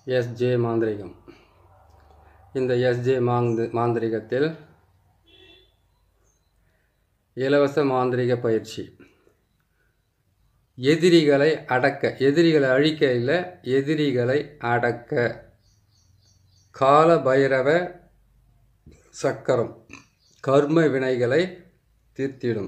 SJ மாந்திரிகம் இந்த SJ மாந்து மாந்திரிகத்தில் இலவச மாந்திரிக பயிற்சி எதிரிகளை அடக்க எதிரிகளை அழிக்க இல்லை எதிரிகளை அடக்க கால பைரவ சக்கரம் கர்ம வினைகளை தீர்த்திடும்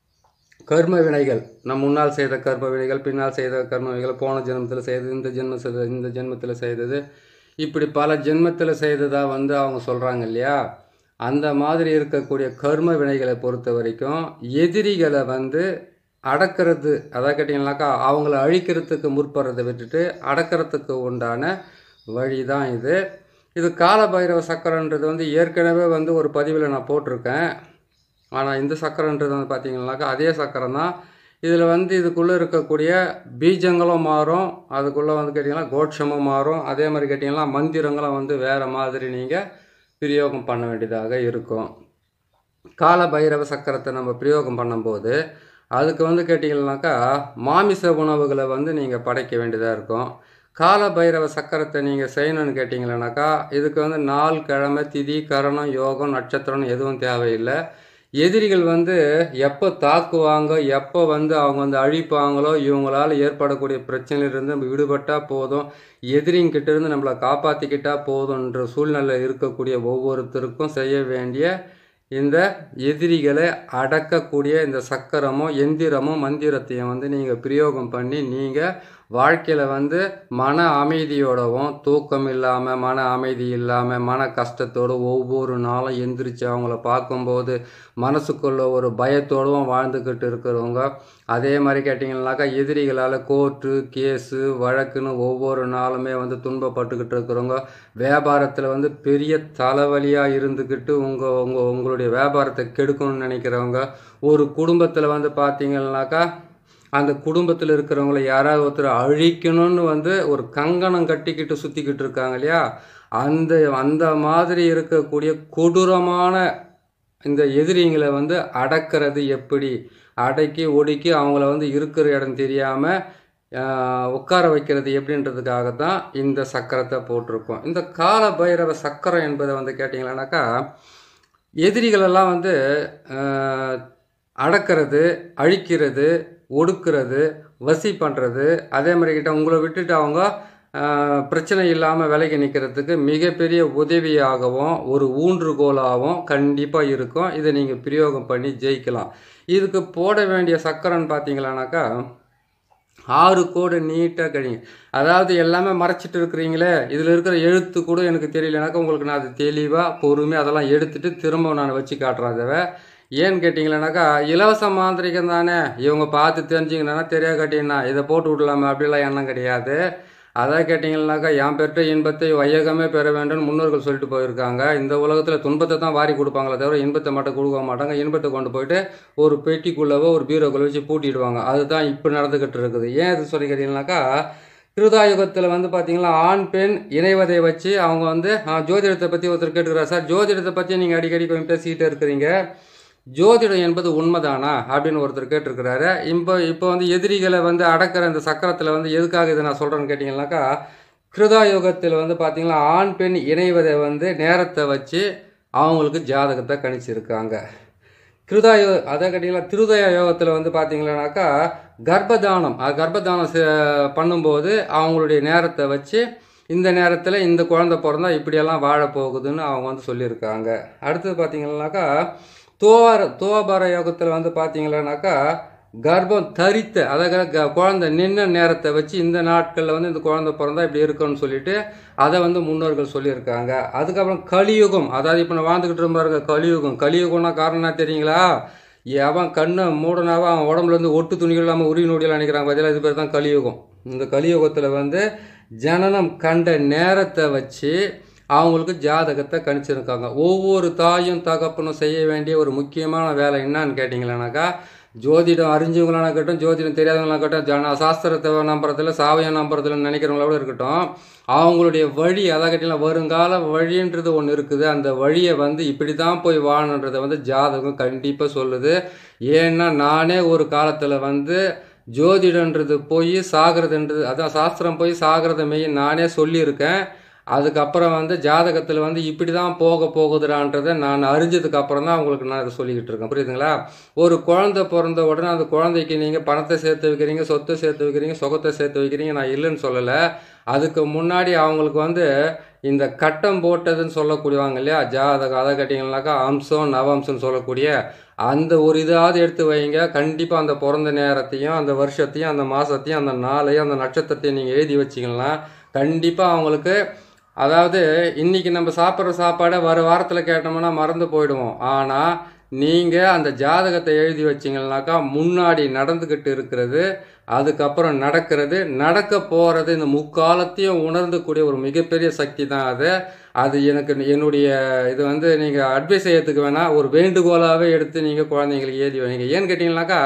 கர்ம வினைகள் நம் முன்னால் செய்த கர்ம வினைகள் பின்னால் செய்த கர்ம வினைகள் போன ஜென்மத்தில் செய்தது இந்த ஜென்ம செய்த இந்த ஜென்மத்தில் செய்தது இப்படி பல ஜென்மத்தில் செய்ததாக வந்து அவங்க சொல்கிறாங்க இல்லையா அந்த மாதிரி இருக்கக்கூடிய கர்ம வினைகளை பொறுத்த வரைக்கும் எதிரிகளை வந்து அடக்கிறது அதான் கேட்டிங்கனாக்கா அவங்கள அழிக்கிறதுக்கு முற்படுறதை விட்டுட்டு அடக்கிறதுக்கு உண்டான வழி தான் இது இது கால பைரவ சக்கரன்றது வந்து ஏற்கனவே வந்து ஒரு பதிவில் நான் போட்டிருக்கேன் ஆனால் இந்த சக்கரன்றது வந்து பார்த்தீங்கன்னாக்கா அதே சக்கரம் தான் இதில் வந்து இதுக்குள்ளே இருக்கக்கூடிய பீஜங்களும் மாறும் அதுக்குள்ளே வந்து கேட்டிங்கன்னா கோட்சமும் மாறும் அதே மாதிரி கேட்டிங்கன்னா மந்திரங்களும் வந்து வேறு மாதிரி நீங்கள் பிரயோகம் பண்ண வேண்டியதாக இருக்கும் கால பைரவ சக்கரத்தை நம்ம பிரயோகம் பண்ணும்போது அதுக்கு வந்து கேட்டிங்கன்னாக்கா மாமிச உணவுகளை வந்து நீங்கள் படைக்க வேண்டியதாக இருக்கும் கால பைரவ சக்கரத்தை நீங்கள் செய்யணும்னு கேட்டிங்களேனாக்கா இதுக்கு வந்து நாள் கிழமை திதி கரணம் யோகம் நட்சத்திரம் எதுவும் தேவையில்லை எதிரிகள் வந்து எப்போ தாக்குவாங்க எப்போ வந்து அவங்க வந்து அழிப்பாங்களோ இவங்களால் ஏற்படக்கூடிய பிரச்சனையிலிருந்து நம்ம விடுபட்டால் போதும் எதிரிங்கிட்ட இருந்து நம்மளை காப்பாற்றிக்கிட்டால் போதுன்ற சூழ்நிலை இருக்கக்கூடிய ஒவ்வொருத்தருக்கும் செய்ய வேண்டிய இந்த எதிரிகளை அடக்கக்கூடிய இந்த சக்கரமும் எந்திரமும் மந்திரத்தையும் வந்து நீங்கள் பிரயோகம் பண்ணி நீங்கள் வாழ்க்கையில் வந்து மன அமைதியோடவும் தூக்கம் இல்லாமல் மன அமைதி இல்லாமல் மன கஷ்டத்தோடு ஒவ்வொரு நாளும் எந்திரிச்சு அவங்கள பார்க்கும்போது மனசுக்குள்ள ஒரு பயத்தோடவும் வாழ்ந்துக்கிட்டு இருக்கிறவங்க அதே மாதிரி கேட்டிங்கன்னாக்கா எதிரிகளால் கோர்ட்டு கேஸு வழக்குன்னு ஒவ்வொரு நாளுமே வந்து துன்பப்பட்டுக்கிட்டு இருக்கிறவங்க வியாபாரத்தில் வந்து பெரிய தலைவலியாக இருந்துக்கிட்டு உங்கள் உங்கள் உங்களுடைய வியாபாரத்தை கெடுக்கணும்னு நினைக்கிறவங்க ஒரு குடும்பத்தில் வந்து பார்த்தீங்கன்னாக்கா அந்த குடும்பத்தில் இருக்கிறவங்கள யாராவது ஒருத்தர் அழிக்கணும்னு வந்து ஒரு கங்கணம் கட்டிக்கிட்டு சுற்றிக்கிட்டு இருக்காங்க இல்லையா அந்த அந்த மாதிரி இருக்கக்கூடிய கொடூரமான இந்த எதிரிங்களை வந்து அடக்கிறது எப்படி அடக்கி ஒடுக்கி அவங்கள வந்து இருக்கிற இடம் தெரியாமல் உட்கார வைக்கிறது எப்படின்றதுக்காக தான் இந்த சக்கரத்தை போட்டிருக்கோம் இந்த கால பைரவ சக்கரம் என்பதை வந்து கேட்டிங்களானாக்கா எதிரிகளெல்லாம் வந்து அடக்கிறது அழிக்கிறது ஒடுக்கிறது வசி பண்ணுறது அதே மாதிரி கிட்ட உங்களை விட்டுட்டு அவங்க பிரச்சனை இல்லாமல் விலைக்கு நிற்கிறதுக்கு மிகப்பெரிய உதவியாகவும் ஒரு ஊன்றுகோலாகவும் கண்டிப்பாக இருக்கும் இதை நீங்கள் பிரயோகம் பண்ணி ஜெயிக்கலாம் இதுக்கு போட வேண்டிய சக்கரன்னு பார்த்தீங்களானாக்கா ஆறு கோடு நீட்டாக கழிங்க அதாவது எல்லாமே மறைச்சிட்டு இருக்கிறீங்களே இதில் இருக்கிற எழுத்து கூட எனக்கு தெரியலனாக்கா உங்களுக்கு நான் அது தெளிவாக பொறுமையாக அதெல்லாம் எடுத்துகிட்டு திரும்ப நான் வச்சு காட்டுறேன் அதை ஏன்னு கேட்டிங்களேனாக்கா இலவச மாந்திரிகம் தானே இவங்க பார்த்து தெரிஞ்சிங்கன்னா தெரியா காட்டிங்கன்னா இதை போட்டு விடலாமா அப்படிலாம் எண்ணம் கிடையாது அதான் கேட்டிங்கன்னாக்கா என் பெற்ற இன்பத்தை வையகமே பெற வேண்டும்னு முன்னோர்கள் சொல்லிட்டு போயிருக்காங்க இந்த உலகத்தில் துன்பத்தை தான் வாரி கொடுப்பாங்களே தவிர இன்பத்தை மட்டும் கொடுக்க மாட்டாங்க இன்பத்தை கொண்டு போயிட்டு ஒரு பெட்டிக்குள்ளவோ ஒரு பீரோக்குள்ளே வச்சு பூட்டிடுவாங்க அதுதான் இப்போ நடந்துக்கிட்டு இருக்குது ஏன் இது சொல்லி கேட்டிங்கனாக்கா திருதாயுகத்தில் வந்து பார்த்தீங்கன்னா ஆண் பெண் இணைவதை வச்சு அவங்க வந்து ஜோதிடத்தை பற்றி ஒருத்தர் கேட்டுக்கிறார் சார் ஜோதிடத்தை பற்றி நீங்கள் அடிக்கடி கொஞ்சம் பேசிக்கிட்டே இருக்கிறீங்க ஜோதிடம் என்பது உண்மைதானா அப்படின்னு ஒருத்தர் கேட்டிருக்கிறாரு இப்போ இப்போ வந்து எதிரிகளை வந்து அடக்கிற இந்த சக்கரத்தில் வந்து எதுக்காக இதை நான் சொல்கிறேன்னு கேட்டிங்கனாக்கா கிருதாயுகத்தில் வந்து பார்த்திங்கன்னா ஆண் பெண் இணைவதை வந்து நேரத்தை வச்சு அவங்களுக்கு ஜாதகத்தை கணிச்சிருக்காங்க கிருதாயோ அதை கேட்டிங்கன்னா திருதய யோகத்தில் வந்து பார்த்தீங்கன்னாக்கா கர்ப்பதானம் அது கர்ப்பதானம் பண்ணும்போது அவங்களுடைய நேரத்தை வச்சு இந்த நேரத்தில் இந்த குழந்தை பிறந்தா இப்படியெல்லாம் வாழ போகுதுன்னு அவங்க வந்து சொல்லியிருக்காங்க அடுத்தது பார்த்தீங்கன்னாக்கா தோவார தோபார யோகத்தில் வந்து பார்த்தீங்கன்னாக்கா கர்ப்பம் தரித்த அதாவது குழந்தை நின்ன நேரத்தை வச்சு இந்த நாட்களில் வந்து இந்த குழந்தை பிறந்தா இப்படி இருக்குன்னு சொல்லிட்டு அதை வந்து முன்னோர்கள் சொல்லியிருக்காங்க அதுக்கப்புறம் கலியுகம் அதாவது இப்போ நான் வாழ்ந்துக்கிட்டு இருந்தாருங்க கலியுகம் கலியுகம்னா காரணம் தெரியுங்களா அவன் கண்ணை மூடனாவா அவன் உடம்புல இருந்து ஒட்டு துணிகள் இல்லாமல் உருவி நொடியில் நினைக்கிறாங்க பதிலாக இது பேர் தான் கலியுகம் இந்த கலியுகத்தில் வந்து ஜனனம் கண்ட நேரத்தை வச்சு அவங்களுக்கு ஜாதகத்தை கணிச்சிருக்காங்க ஒவ்வொரு தாயும் தகப்பனும் செய்ய வேண்டிய ஒரு முக்கியமான வேலை என்னன்னு கேட்டிங்களேனாக்கா ஜோதிடம் அறிஞ்சவங்களான இருக்கட்டும் ஜோதிடம் தெரியாதவங்களாக இருக்கட்டும் ஜன சாஸ்திரத்தை நம்புறதில்ல சாவியம் நம்புறதில்ல நினைக்கிறவங்களோட இருக்கட்டும் அவங்களுடைய வழி அதை கேட்டிங்கன்னா வருங்கால வழின்றது ஒன்று இருக்குது அந்த வழியை வந்து இப்படி தான் போய் வாழணுன்றதை வந்து ஜாதகம் கண்டிப்பாக சொல்லுது ஏன்னா நானே ஒரு காலத்தில் வந்து ஜோதிடன்றது போய் சாகிறதுன்றது அதான் சாஸ்திரம் போய் சாகிறத மெய் நானே சொல்லியிருக்கேன் அதுக்கப்புறம் வந்து ஜாதகத்தில் வந்து இப்படி தான் போக போகுதுடான்றதை நான் அறிஞ்சதுக்கு அப்புறம் தான் உங்களுக்கு நான் இதை சொல்லிக்கிட்டு இருக்கேன் புரியுதுங்களா ஒரு குழந்தை பிறந்த உடனே அந்த குழந்தைக்கு நீங்கள் பணத்தை சேர்த்து வைக்கிறீங்க சொத்தை சேர்த்து வைக்கிறீங்க சுகத்தை சேர்த்து வைக்கிறீங்க நான் இல்லைன்னு சொல்லலை அதுக்கு முன்னாடி அவங்களுக்கு வந்து இந்த கட்டம் போட்டதுன்னு சொல்லக்கூடியவாங்க இல்லையா ஜாதகம் அதை கேட்டிங்கனாக்கா அம்சம் நவம்சம்னு சொல்லக்கூடிய அந்த ஒரு இதாவது எடுத்து வைங்க கண்டிப்பாக அந்த பிறந்த நேரத்தையும் அந்த வருஷத்தையும் அந்த மாதத்தையும் அந்த நாளையும் அந்த நட்சத்திரத்தையும் நீங்கள் எழுதி வச்சிங்கன்னா கண்டிப்பாக அவங்களுக்கு அதாவது இன்னைக்கு நம்ம சாப்பிட்ற சாப்பாடை வர வாரத்தில் கேட்டோம்னா மறந்து போயிடுவோம் ஆனால் நீங்கள் அந்த ஜாதகத்தை எழுதி வச்சிங்கனாக்கா முன்னாடி நடந்துக்கிட்டு இருக்கிறது அதுக்கப்புறம் நடக்கிறது நடக்க போகிறது இந்த முக்காலத்தையும் உணர்ந்துக்கூடிய ஒரு மிகப்பெரிய சக்தி தான் அது அது எனக்கு என்னுடைய இது வந்து நீங்கள் அட்வைஸ் செய்யறதுக்கு வேணால் ஒரு வேண்டுகோளாகவே எடுத்து நீங்கள் குழந்தைங்களுக்கு எழுதி வைங்க ஏன்னு கேட்டிங்கனாக்கா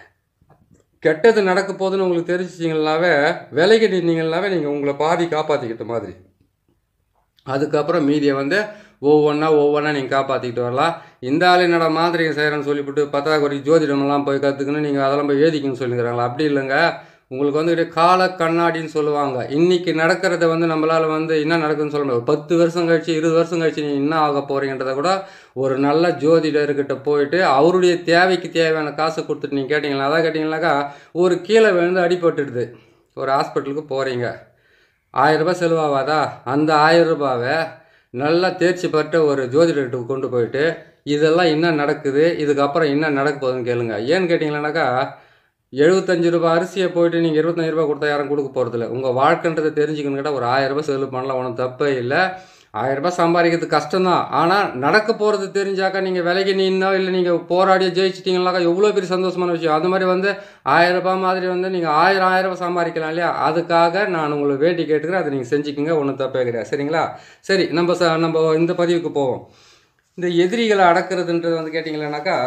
கெட்டது நடக்க போகுதுன்னு உங்களுக்கு தெரிஞ்சிச்சிங்கனாவே விலைக்கு நின்னீங்கனாவே நீங்கள் உங்களை பாதி காப்பாற்றிக்கிட்ட மாதிரி அதுக்கப்புறம் மீதியை வந்து ஒவ்வொன்றா ஒவ்வொன்றா நீங்கள் காப்பாற்றிக்கிட்டு வரலாம் இந்த ஆள் என்னடா மாந்திரிகம் செய்கிறேன்னு சொல்லிவிட்டு பத்தாக்குறை ஜோதிடமெல்லாம் போய் கற்றுக்கணும் நீங்கள் அதெல்லாம் போய் எழுதிக்கணும்னு சொல்லிக்கிறாங்களா அப்படி இல்லைங்க உங்களுக்கு வந்து இப்படியே கால கண்ணாடின்னு சொல்லுவாங்க இன்னைக்கு நடக்கிறத வந்து நம்மளால் வந்து என்ன நடக்குதுன்னு சொல்ல முடியாது ஒரு பத்து வருஷம் கழிச்சு இருபது வருஷம் கழிச்சு நீங்கள் என்ன ஆக போகிறீங்கன்றத கூட ஒரு நல்ல ஜோதிடர்கிட்ட போயிட்டு அவருடைய தேவைக்கு தேவையான காசை கொடுத்துட்டு நீங்கள் கேட்டிங்களா அதான் கேட்டிங்கனாக்கா ஒரு கீழே விழுந்து அடிபட்டுடுது ஒரு ஹாஸ்பிட்டலுக்கு போகிறீங்க ஆயிரம் ரூபாய் செலவாகாதா அந்த ஆயிரம் ரூபாவை நல்லா தேர்ச்சி பெற்ற ஒரு ஜோதிடர்கிட்ட கொண்டு போயிட்டு இதெல்லாம் என்ன நடக்குது இதுக்கப்புறம் என்ன நடக்க போகுதுன்னு கேளுங்க ஏன்னு கேட்டிங்களானாக்கா எழுபத்தஞ்சு ரூபாய் அரிசியை போயிட்டு நீங்கள் இருபத்தஞ்சு ரூபாய் கொடுத்தா யாரும் கொடுக்க போகிறதில்ல உங்கள் வாழ்க்கைன்றதை தெரிஞ்சுக்கணும் கேட்டால் ஒரு ஆயிரம் ரூபாய் செலவு பண்ணலாம் ஒன்றும் தப்பே இல்லை ஆயிரம் ரூபாய் சம்பாதிக்கிறது கஷ்டம்தான் ஆனால் நடக்க போகிறது தெரிஞ்சாக்கா நீங்கள் விலைக்கு நின்னோ இல்லை நீங்கள் போராடியோ ஜெயிச்சிட்டிங்கனாக்கா எவ்வளோ பெரிய சந்தோஷமான விஷயம் அது மாதிரி வந்து ஆயிரம் ரூபாய் மாதிரி வந்து நீங்கள் ஆயிரம் ஆயிரம் ரூபாய் சம்பாதிக்கலாம் இல்லையா அதுக்காக நான் உங்களை வேண்டி கேட்டுக்கிறேன் அதை நீங்கள் செஞ்சுக்கோங்க ஒன்றும் தப்பே கிடையாது சரிங்களா சரி நம்ம ச நம்ம இந்த பதிவுக்கு போவோம் இந்த எதிரிகளை அடக்கிறதுன்றது வந்து கேட்டிங்களேனாக்கா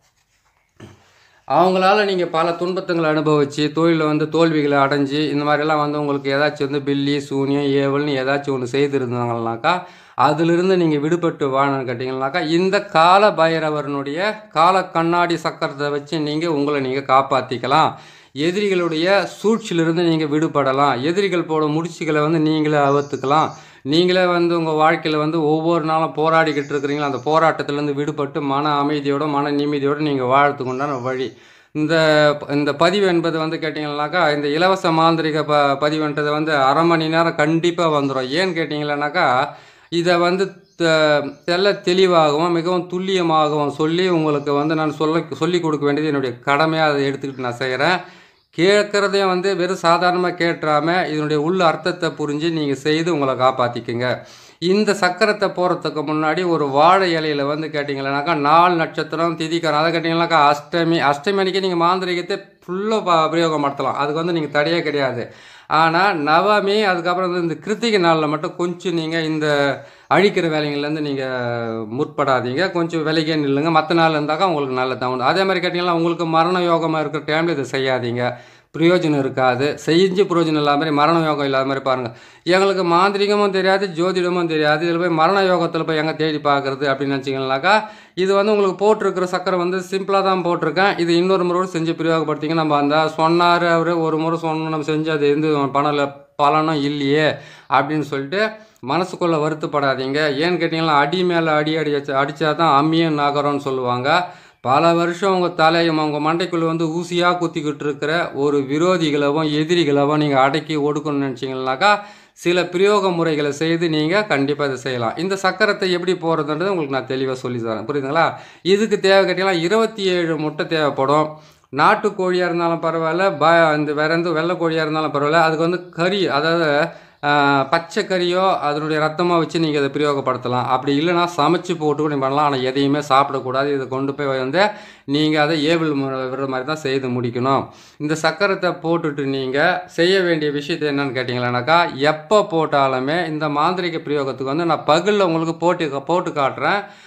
அவங்களால நீங்கள் பல துன்பத்துங்களை அனுபவிச்சு தொழிலில் வந்து தோல்விகளை அடைஞ்சு இந்த மாதிரிலாம் வந்து உங்களுக்கு ஏதாச்சும் வந்து பில்லி சூனியம் ஏவல்னு ஏதாச்சும் ஒன்று செய்திருந்தாங்கனாக்கா அதிலிருந்து நீங்கள் விடுபட்டு வாழணும்னு கேட்டிங்கனாக்கா இந்த கால பைரவரனுடைய கால கண்ணாடி சக்கரத்தை வச்சு நீங்கள் உங்களை நீங்கள் காப்பாற்றிக்கலாம் எதிரிகளுடைய சூழ்ச்சியிலிருந்து நீங்கள் விடுபடலாம் எதிரிகள் போட முடிச்சுகளை வந்து நீங்களே அவுத்துக்கலாம் நீங்களே வந்து உங்கள் வாழ்க்கையில் வந்து ஒவ்வொரு நாளும் போராடிக்கிட்டு இருக்கிறீங்களா அந்த போராட்டத்திலேருந்து விடுபட்டு மன அமைதியோட மன நிம்மதியோடு நீங்கள் வாழறதுக்கு உண்டான வழி இந்த இந்த பதிவு என்பது வந்து கேட்டிங்கன்னாக்கா இந்த இலவச மாந்திரிக ப பதிவுன்றது வந்து அரை மணி நேரம் கண்டிப்பாக வந்துடும் ஏன்னு கேட்டிங்களேனாக்கா இதை வந்து த- தெள்ள தெளிவாகவும் மிகவும் துல்லியமாகவும் சொல்லி உங்களுக்கு வந்து நான் சொல்ல சொல்லி கொடுக்க வேண்டியது என்னுடைய கடமையாக அதை எடுத்துக்கிட்டு நான் செய்கிறேன் கேட்குறதையும் வந்து வெறும் சாதாரணமாக கேட்டுறாம இதனுடைய உள்ள அர்த்தத்தை புரிஞ்சு நீங்கள் செய்து உங்களை காப்பாற்றிக்குங்க இந்த சக்கரத்தை போகிறதுக்கு முன்னாடி ஒரு வாழை இலையில வந்து கேட்டிங்களேனாக்கா நாலு நட்சத்திரம் திதிக்காரம் அதை கேட்டிங்கனாக்கா அஷ்டமி அஷ்டமி அன்னைக்கு நீங்கள் மாந்திரிகத்தை ஃபுல்லாக பிரயோகம் படுத்தலாம் அதுக்கு வந்து நீங்கள் தடையே கிடையாது ஆனால் நவமி அதுக்கப்புறம் வந்து இந்த கிருத்திகை நாளில் மட்டும் கொஞ்சம் நீங்கள் இந்த அழிக்கிற வேலைங்கள்லேருந்து நீங்கள் முற்படாதீங்க கொஞ்சம் விலைக்கே நில்லுங்க மற்ற நாள் இருந்தாக்கா உங்களுக்கு நல்ல தகுந்த அதே மாதிரி கேட்டிங்கன்னா உங்களுக்கு மரண யோகமாக இருக்கிற டைமில் இதை செய்யாதீங்க பிரயோஜனம் இருக்காது செஞ்சு பிரயோஜனம் இல்லாத மாதிரி மரண யோகம் இல்லாத மாதிரி பாருங்கள் எங்களுக்கு மாந்திரிகமும் தெரியாது ஜோதிடமும் தெரியாது இதில் போய் மரண யோகத்தில் போய் எங்கே தேடி பார்க்குறது அப்படின்னு நினச்சிங்கனாக்கா இது வந்து உங்களுக்கு போட்டிருக்கிற சக்கரை வந்து சிம்பிளாக தான் போட்டிருக்கேன் இது இன்னொரு முறை செஞ்சு பிரயோகப்படுத்திங்க நம்ம அந்த சொன்னார் அவர் ஒரு முறை சொன்னோம் நம்ம செஞ்சு அது எந்த பணம் இல்லை பலனும் இல்லையே அப்படின்னு சொல்லிட்டு மனசுக்குள்ளே வருத்தப்படாதீங்க ஏன்னு கேட்டிங்கன்னா அடி மேலே அடி அடி அடித்தா தான் அம்மியும் நகரம்னு சொல்லுவாங்க பல வருஷம் உங்கள் தலையும் உங்கள் மண்டைக்குள்ளே வந்து ஊசியாக குத்திக்கிட்டு இருக்கிற ஒரு விரோதிகளவும் எதிரிகளவும் நீங்கள் அடக்கி ஒடுக்கணும்னு நினச்சிங்கனாக்கா சில பிரயோக முறைகளை செய்து நீங்கள் கண்டிப்பாக இதை செய்யலாம் இந்த சக்கரத்தை எப்படி போகிறதுன்றது உங்களுக்கு நான் தெளிவாக சொல்லி தரேன் புரியுதுங்களா இதுக்கு தேவை கேட்டிங்கன்னா இருபத்தி ஏழு முட்டை தேவைப்படும் நாட்டு கோழியாக இருந்தாலும் பரவாயில்ல ப இந்த வேற எந்த வெள்ளை கோழியாக இருந்தாலும் பரவாயில்ல அதுக்கு வந்து கறி அதாவது ஆஹ், பச்சை கறியோ அதனுடைய ரத்தமாக வச்சு நீங்கள் அதை பிரயோகப்படுத்தலாம் அப்படி இல்லைன்னா சமைச்சு போட்டு கூட நீங்க பண்ணலாம் ஆனால் எதையுமே சாப்பிடக்கூடாது இதை கொண்டு போய் வந்து நீங்கள் அதை ஏபிள் விடுற மாதிரி தான் செய்து முடிக்கணும் இந்த சக்கரத்தை போட்டுட்டு நீங்கள் செய்ய வேண்டிய விஷயத்தை என்னன்னு கேட்டிங்களானாக்கா எப்போ போட்டாலுமே இந்த மாந்திரிக பிரயோகத்துக்கு வந்து நான் பகலில் உங்களுக்கு போட்டு போட்டு காட்டுறேன்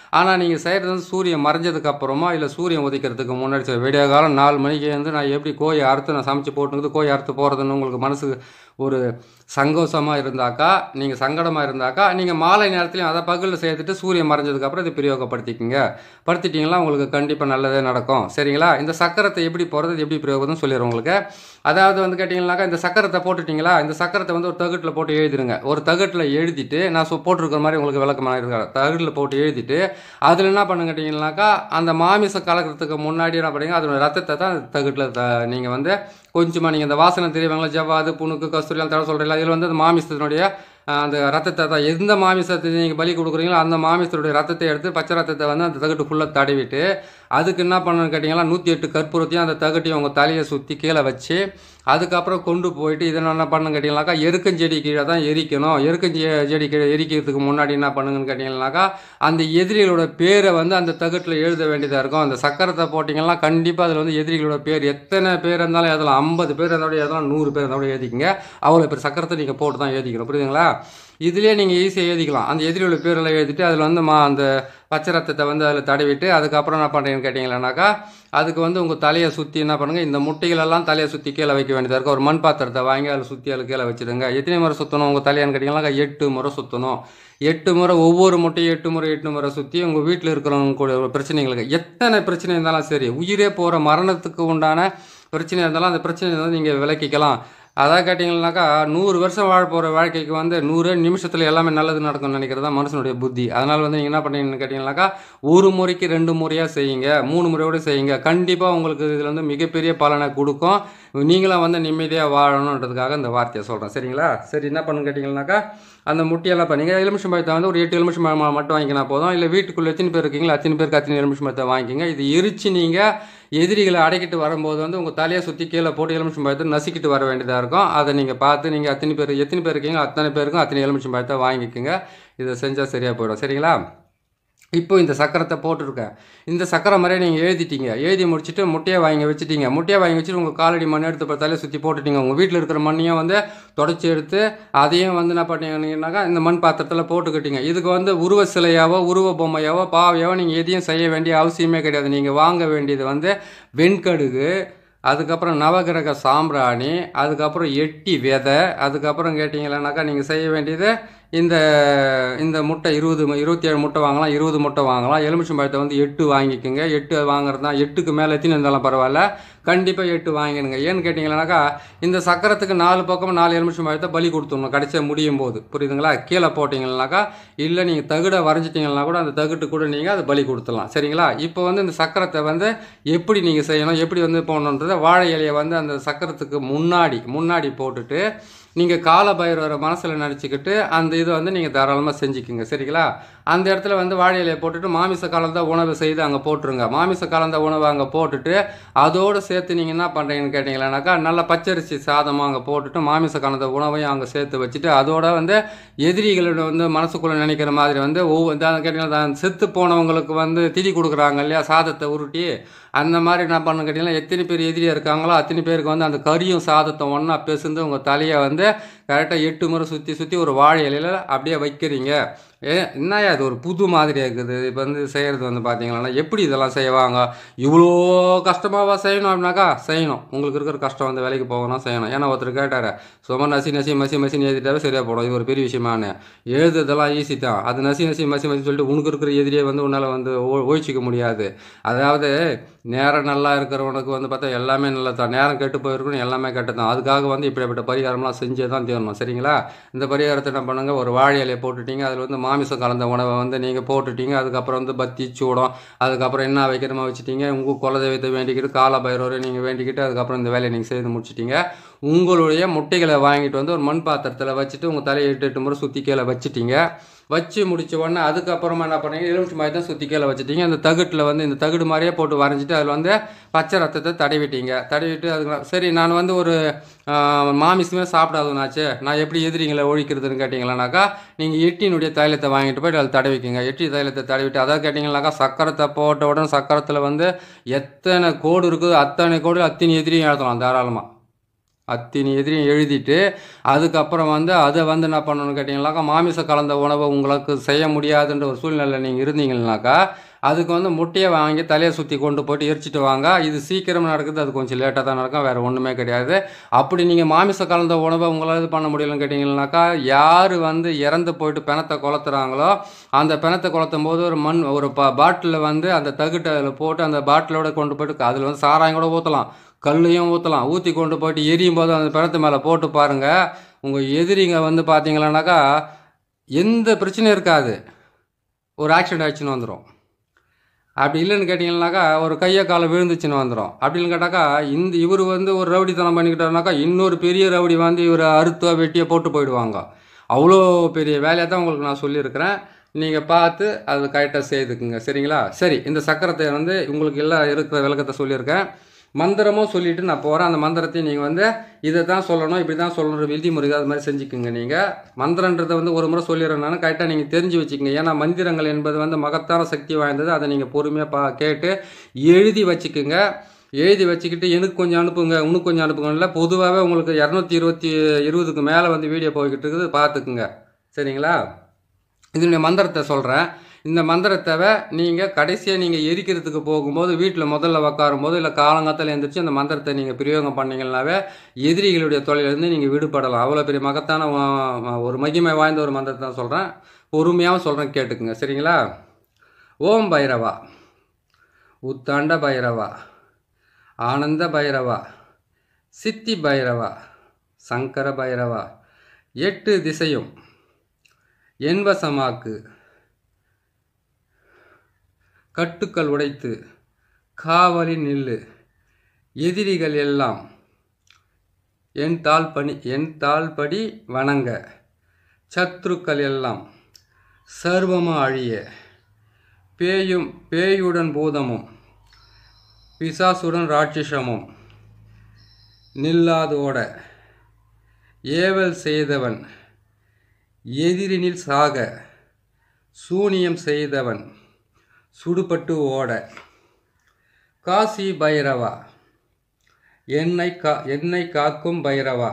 ஆனால் நீங்கள் செய்கிறது வந்து சூரியன் மறைஞ்சதுக்கு அப்புறமா இல்லை சூரியன் உதிக்கிறதுக்கு முன்னாடி சரி, விடிய காலம் நாலு மணிக்கு வந்து நான் எப்படி கோழி அறுத்து நான் சமைச்சு போட்டுங்கிறது கோழி அறுத்து போகிறதுன்னு உங்களுக்கு மனசுக்கு ஒரு சங்கோஷமாக இருந்தாக்கா நீங்கள் சங்கடமாக இருந்தாக்கா நீங்கள் மாலை நேரத்துலையும் அதை பகலில் சேர்த்துட்டு சூரியன் மறைஞ்சதுக்கப்புறம் இது பிரயோகப்படுத்திக்கிங்க படுத்திட்டீங்களா உங்களுக்கு கண்டிப்பாக நல்லதே நடக்கும் சரிங்களா இந்த சக்கரத்தை எப்படி போகிறது எப்படி பிரயோகம்னு சொல்லிடுறேன் உங்களுக்கு அதாவது வந்து கேட்டிங்கனாக்கா இந்த சக்கரத்தை போட்டுட்டீங்களா இந்த சக்கரத்தை வந்து ஒரு தகட்டில் போட்டு எழுதிருங்க ஒரு தகட்டில் எழுதிட்டு நான் சொ போட்டிருக்கிற மாதிரி உங்களுக்கு விளக்கமாக இருக்கிறேன் தகட்டில் போட்டு எழுதிட்டு அதில் என்ன பண்ணுங்க கேட்டிங்கனாக்கா அந்த மாமிசம் கலக்கிறதுக்கு முன்னாடி என்ன பண்ணுங்க அதோட ரத்தத்தை தான் தகட்டில் த நீங்கள் வந்து கொஞ்சமாக நீங்கள் இந்த வாசனை தெரியுவாங்களா ஜவ்வாது புணுக்கு கஸ்தூரியெல்லாம் தடவை சொல்கிறீங்களா இதில் வந்து அந்த மாமிசத்தினுடைய அஹ், அந்த ரத்தத்தை தான் எந்த மாமிசத்தை நீங்கள் பலி கொடுக்குறீங்களோ அந்த மாமிசத்துடைய ரத்தத்தை எடுத்து பச்சை ரத்தத்தை வந்து அந்த தகட்டு ஃபுல்லாக தடவிட்டு அதுக்கு என்ன பண்ணணும்னு கேட்டிங்கன்னா நூற்றி எட்டு கற்பூரத்தையும் அந்த தகட்டையும் உங்கள் தலையை சுற்றி கீழே வச்சு அதுக்கப்புறம் கொண்டு போயிட்டு இதை என்ன பண்ணணும் கேட்டிங்கனாக்கா எருக்கஞ்செடி கீழே தான் எரிக்கணும் எருக்கஞ்செ செடி கீழே எரிக்கிறதுக்கு முன்னாடி என்ன பண்ணுங்கன்னு கேட்டிங்கனாக்கா அந்த எதிரிகளோட பேரை வந்து அந்த தகட்டில் எழுத வேண்டியதாக இருக்கும் அந்த சக்கரத்தை போட்டிங்கன்னா கண்டிப்பாக அதில் வந்து எதிரிகளோட பேர் எத்தனை பேர் இருந்தாலும் எழுதலாம் ஐம்பது பேர் இருந்தாலும் எழுதலாம் நூறு பேர் இருந்தாலும் எழுதிக்கங்க அவ்வளோ பேர் சக்கரத்தை நீங்கள் போட்டு தான் எழுதிக்கணும் புரியுதுங்களா இதுலேயே நீங்கள் ஈஸியாக எழுதிக்கலாம் அந்த எதிரியோட பேரெல்லாம் எழுதிட்டு அதில் வந்து மா அந்த பச்சை ரத்தத்தை வந்து அதில் தடவிட்டு அதுக்கப்புறம் என்ன பண்ணுறீங்கன்னு கேட்டிங்களானாக்கா அதுக்கு வந்து உங்கள் தலையை சுற்றி என்ன பண்ணுங்கள் இந்த முட்டைகளெல்லாம் தலையை சுற்றி கீழே வைக்க வேண்டியதாக இருக்கும் ஒரு மண் பாத்திரத்தை வாங்கி அதில் சுற்றி அதில் கீழே வச்சுடுங்க எத்தனை முறை சுற்றணும் உங்கள் தலையான்னு கேட்டிங்கனாக்கா எட்டு முறை சுற்றணும் எட்டு முறை ஒவ்வொரு முட்டையும் எட்டு முறை எட்டு முறை சுற்றி உங்கள் வீட்டில் இருக்கிறவங்க கூட ஒரு பிரச்சனைகளுக்கு எத்தனை பிரச்சனை இருந்தாலும் சரி உயிரே போகிற மரணத்துக்கு உண்டான பிரச்சனை இருந்தாலும் அந்த பிரச்சனையை வந்து நீங்கள் விலக்கிக்கலாம் அதான் கேட்டிங்கன்னாக்கா நூறு வருஷம் வாழ போகிற வாழ்க்கைக்கு வந்து நூறு நிமிஷத்தில் எல்லாமே நல்லது நடக்கும்னு நினைக்கிறது தான் மனுஷனுடைய புத்தி அதனால் வந்து நீங்கள் என்ன பண்ணீங்கன்னு கேட்டிங்கனாக்கா ஒரு முறைக்கு ரெண்டு முறையாக செய்யுங்க மூணு முறையோடு செய்யுங்க கண்டிப்பாக உங்களுக்கு இதில் வந்து மிகப்பெரிய பலனை கொடுக்கும் நீங்களும் வந்து நிம்மதியாக வாழணுன்றதுக்காக இந்த வார்த்தையை சொல்கிறேன் சரிங்களா சரி என்ன பண்ணுன்னு கேட்டிங்கனாக்கா அந்த முட்டையெல்லாம் பண்ணீங்க எலுமிச்சம் பழத்தை வந்து ஒரு எட்டு எலுமிச்சம் பழம் மட்டும் வாங்கிக்கினா போதும் இல்லை வீட்டுக்குள்ளே எத்தனை பேர் இருக்கீங்களா அத்தனை பேருக்கு அத்தனை எலுமிச்சம் பழத்தை வாங்கிக்கோங்க இது எரிச்சு நீங்கள் எதிரிகளை அடைக்கிட்டு வரும்போது வந்து உங்கள் தலையை சுற்றி கீழே போட்டு எலுமிச்சம் பழத்தை நசுக்கிட்டு வர வேண்டியதாக இருக்கும் அதை நீங்கள் பார்த்து நீங்கள் அத்தனை பேர் எத்தனை பேர் இருக்கீங்களோ அத்தனை பேருக்கும் அத்தனை எலுமிச்சம் பழத்தை வாங்கிக்கோங்க இதை செஞ்சால் சரியாக போயிடும் சரிங்களா இப்போ இந்த சக்கரத்தை போட்டிருக்கேன் இந்த சக்கரை மாதிரியே நீங்கள் எழுதிட்டீங்க எழுதி முடிச்சுட்டு முட்டையை வாங்கி வச்சுட்டீங்க முட்டையை வாங்கி வச்சுட்டு உங்கள் காலடி மண் எடுத்து பார்த்தாலே சுற்றி போட்டுட்டீங்க உங்கள் வீட்டில் இருக்கிற மண்ணையும் வந்து தொடச்சி எடுத்து அதையும் வந்து என்ன பண்ணீங்கன்னாக்கா இந்த மண் பாத்திரத்தில் போட்டுக்கிட்டீங்க இதுக்கு வந்து உருவ சிலையாவோ உருவ பொம்மையாவோ பாவையாவோ நீங்கள் எதையும் செய்ய வேண்டிய அவசியமே கிடையாது நீங்கள் வாங்க வேண்டியது வந்து வெண்கடுகு அதுக்கப்புறம் நவகிரக சாம்பிராணி அதுக்கப்புறம் எட்டி விதை அதுக்கப்புறம் கேட்டிங்களானாக்கா நீங்கள் செய்ய வேண்டியது இந்த இந்த முட்டை இருபது மு- இருபத்தி ஏழு முட்டை வாங்கலாம் இருபது முட்டை வாங்கலாம் எலுமிச்சம் பழத்தை வந்து எட்டு வாங்கிக்கோங்க எட்டு வாங்குறது தான் எட்டுக்கு மேலே எத்தனை இருந்தாலும் பரவாயில்ல கண்டிப்பாக எட்டு வாங்கிடுங்க ஏன்னு கேட்டிங்களானாக்கா இந்த சக்கரத்துக்கு நாலு பக்கமும் நாலு எலுமிச்சம் பழத்தை பலி கொடுத்துடணும் கடைசியாக முடியும் போது புரியுதுங்களா கீழே போட்டிங்கனாக்கா இல்லை நீங்கள் தகுடை வரைஞ்சிட்டிங்கன்னா கூட அந்த தகுட்டு கூட நீங்கள் அதை பலி கொடுத்துடலாம் சரிங்களா இப்போ வந்து இந்த சக்கரத்தை வந்து எப்படி நீங்கள் செய்யணும் எப்படி வந்து போடணுன்றதை வாழை இலையை வந்து அந்த சக்கரத்துக்கு முன்னாடி முன்னாடி போட்டுட்டு நீங்கள் கால பைரவரை மனசில் நினச்சிக்கிட்டு அந்த இதை வந்து நீங்கள் தாராளமாக செஞ்சுக்குங்க சரிங்களா அந்த இடத்துல வந்து வாழை இலையை போட்டுட்டு மாமிச கலந்த உணவு செய்து அங்கே போட்டுருங்க மாமிச கலந்த உணவை அங்கே போட்டுட்டு அதோடு சேர்த்து நீங்கள் என்ன பண்ணுறீங்கன்னு கேட்டிங்களானாக்கா நல்ல பச்சரிசி சாதமாக அங்கே போட்டுட்டு மாமிச கலந்த உணவையும் அங்கே சேர்த்து வச்சுட்டு அதோட வந்து எதிரிகளோட வந்து மனசுக்குள்ளே நினைக்கிற மாதிரி வந்து ஒவ்வொரு கேட்டிங்கன்னா தான் செத்து போனவங்களுக்கு வந்து திதி கொடுக்குறாங்க இல்லையா சாதத்தை உருட்டி அந்த மாதிரி என்ன பண்ண கேட்டிங்கன்னா எத்தனை பேர் எதிரியாக இருக்காங்களோ அத்தனை பேருக்கு வந்து அந்த கறியும் சாதத்தை ஒன்றா பேசுந்து உங்கள் தலையை வந்து கரெக்டாக எட்டு முறை சுற்றி சுற்றி ஒரு வாழை இலையில அப்படியே வைக்கிறீங்க ஏ என்னய்யா இது ஒரு புது மாதிரியா இருக்குது இப்போ வந்து செய்கிறது வந்து பார்த்தீங்கன்னா எப்படி இதெல்லாம் செய்வாங்க இவ்வளோ கஷ்டமாவா செய்யணும் அப்படின்னாக்கா செய்யணும் உங்களுக்கு இருக்கிற கஷ்டம் வந்து வேலைக்கு போகணும் செய்யணும் ஏன்னா ஒருத்தர் கேட்டார் சும்மா நசி நசி மசி மசின்னு எழுதிட்டாவே சரியாக போடும் இது ஒரு பெரிய விஷயமானு எழுதுறதெல்லாம் ஈஸி தான் அது நசி நசி மசி மசி சொல்லிட்டு உனக்கு இருக்கிற எதிரியை வந்து உன்னால் வந்து ஓ- ஒழிச்சிக்க முடியாது அதாவது நேரம் நல்லா இருக்கிறவனுக்கு வந்து பார்த்தா எல்லாமே நல்லா தான் நேரம் கெட்டு போயிருக்கணும் எல்லாமே கெட்டு தான் அதுக்காக வந்து இப்படிப்பட்ட பரிகாரம்லாம் செஞ்சே தான் தீரணும் சரிங்களா இந்த பரிகாரத்தை என்ன பண்ணுங்க ஒரு வாழை இலையை போட்டுட்டீங்க அதில் வந்து மாமிசம் கலந்த உணவை வந்து நீங்கள் போட்டுட்டீங்க அதுக்கப்புறம் வந்து பத்தி சூடம் அதுக்கப்புறம் என்ன வைக்கிறமா வச்சுட்டீங்க உங்கள் குலதெய்வத்தை வேண்டிக்கிட்டு கால பைரவரை நீங்கள் வேண்டிக்கிட்டு அதுக்கப்புறம் இந்த வேலையை நீங்கள் செய்து முடிச்சிட்டீங்க உங்களுடைய முட்டைகளை வாங்கிட்டு வந்து ஒரு மண் பாத்திரத்தில் வச்சுட்டு உங்கள் தலையை எட்டு எட்டு முறை சுற்றி கீழே வச்சுட்டீங்க வச்சு முடிச்ச உடனே அதுக்கப்புறமா என்ன பண்ணீங்க எலுமிச்சை மாதிரி தான் சுற்றி கீழே வச்சுட்டீங்க அந்த தகுட்டில் வந்து இந்த தகுடு மாதிரியே போட்டு வரைஞ்சிட்டு அதில் வந்து பச்சை ரத்தத்தை தடவிட்டீங்க தடவிட்டு அதுக்கு சரி நான் வந்து ஒரு ஆஹ், மாமிசமே சாப்பிடாதவனாச்சு நான் எப்படி எதிரிங்களை ஒழிக்கிறதுன்னு கேட்டிங்களானாக்கா நீங்கள் எட்டினுடைய தைலத்தை வாங்கிட்டு போயிட்டு அதில் தடவிக்கிங்க எட்டி தைலத்தை தடவிட்டு அதாவது கேட்டிங்கனாக்கா சக்கரத்தை போட்ட உடனே சக்கரத்தில் வந்து எத்தனை கோடு இருக்குதோ அத்தனை கோடு அத்தனை எதிரியும் எழுதலாம் தாராளமாக அத்தினி எதிரியும் எழுதிட்டு அதுக்கப்புறம் வந்து அதை வந்து என்ன பண்ணணும்னு கேட்டிங்கனாக்கா மாமிச கலந்த உணவை உங்களுக்கு செய்ய முடியாதுன்ற ஒரு சூழ்நிலை நீங்கள் இருந்தீங்கன்னாக்கா அதுக்கு வந்து முட்டையை வாங்கி தலையை சுற்றி கொண்டு போயிட்டு எரிச்சிட்டு வாங்க இது சீக்கிரம் நடக்குது அது கொஞ்சம் லேட்டாக தான் நடக்கும் வேறு ஒன்றுமே கிடையாது அப்படி நீங்கள் மாமிச கலந்த உணவை உங்களால் இது பண்ண முடியலன்னு கேட்டிங்கன்னாக்கா யார் வந்து இறந்து போயிட்டு பிணத்தை கொளுத்துறாங்களோ அந்த பிணத்தை கொளுத்தும் போது ஒரு மண் ஒரு பா பாட்டிலில் வந்து அந்த தகுட்டை அதில் போட்டு அந்த பாட்டிலோட கொண்டு போயிட்டு அதில் வந்து சாராயம் கூட ஊற்றலாம் கல்லையும் ஊற்றலாம் ஊற்றி கொண்டு போயிட்டு எரியும் போது அந்த பிணத்து மேலே போட்டு பாருங்கள் உங்கள் எதிரிங்க வந்து பார்த்தீங்களானாக்கா எந்த பிரச்சனையும் இருக்காது ஒரு ஆக்சிடென்ட் ஆச்சுன்னு வந்துடும் அப்படி இல்லைன்னு கேட்டிங்கன்னாக்கா ஒரு கையை காலை விழுந்துச்சுன்னு வந்துடும் அப்படின்னு கேட்டாக்கா இந்த இவர் வந்து ஒரு ரவுடித்தனம் பண்ணிக்கிட்டாருனாக்கா இன்னொரு பெரிய ரவுடி வந்து இவர் அறுத்தோ வெட்டியோ போட்டு போயிடுவாங்க அவ்வளோ பெரிய வேலையை தான் உங்களுக்கு நான் சொல்லியிருக்கிறேன் நீங்கள் பார்த்து அது கரெக்டாக செய்துக்குங்க சரிங்களா சரி இந்த சக்கரத்தை வந்து உங்களுக்கு எல்லாம் இருக்கிற விளக்கத்தை சொல்லியிருக்கேன் மந்திரமும் சொல்லிட்டு நான் போகிறேன் அந்த மந்திரத்தை நீங்கள் வந்து இதை தான் சொல்லணும் இப்படி தான் சொல்லணும் விதிமுறை அது மாதிரி செஞ்சுக்குங்க நீங்கள் மந்திரன்றதை வந்து ஒரு முறை சொல்லிடுறேன் நான் கரெக்டாக நீங்கள் தெரிஞ்சு வச்சுக்கோங்க ஏன்னா மந்திரங்கள் என்பது வந்து மகத்தான சக்தி வாய்ந்தது அதை நீங்கள் பொறுமையாக பா கேட்டு எழுதி வச்சுக்குங்க எழுதி வச்சுக்கிட்டு எனக்கு கொஞ்சம் அனுப்புங்க உனக்கு கொஞ்சம் அனுப்புங்கல்ல பொதுவாகவே உங்களுக்கு இரநூத்தி இருபத்தி இருபதுக்கு மேலே வந்து வீடியோ போய்கிட்டு இருக்குது பார்த்துக்குங்க சரிங்களா இதனுடைய மந்திரத்தை சொல்கிறேன் இந்த மந்திரத்தை நீங்கள் கடைசியாக நீங்கள் எரிக்கிறதுக்கு போகும்போது வீட்டில் முதல்ல உக்காரும் போது இல்லை காலங்காத்தில் எழுந்திரிச்சு அந்த மந்திரத்தை நீங்கள் பிரயோகம் பண்ணீங்கன்னாவே எதிரிகளுடைய தொழிலிருந்து நீங்கள் விடுபடலாம் அவ்வளோ பெரிய மகத்தான வா- ஒரு மகிமை வாய்ந்த ஒரு மந்திரத்தை தான் சொல்கிறேன் பொறுமையாகவும் சொல்கிறேன் கேட்டுக்குங்க சரிங்களா ஓம் பைரவா உத்தாண்ட பைரவா ஆனந்த பைரவா சித்தி பைரவா சங்கர பைரவா எட்டு திசையும் என்வசமாக்கு கட்டுக்கள் உடைத்து காவலி நில்லு எதிரிகள் எல்லாம் என் தாள் பணி என் தாள்படி வணங்க சத்ருக்கள் எல்லாம் சர்வமாக அழிய பேயும் பேயுடன் பூதமும் பிசாசுடன் ராட்சசமும் நில்லாதோட ஏவல் செய்தவன் எதிரினில் சாக சூனியம் செய்தவன் சுடுபட்டு ஓட காசி பைரவா என்னை கா என்னை காக்கும் பைரவா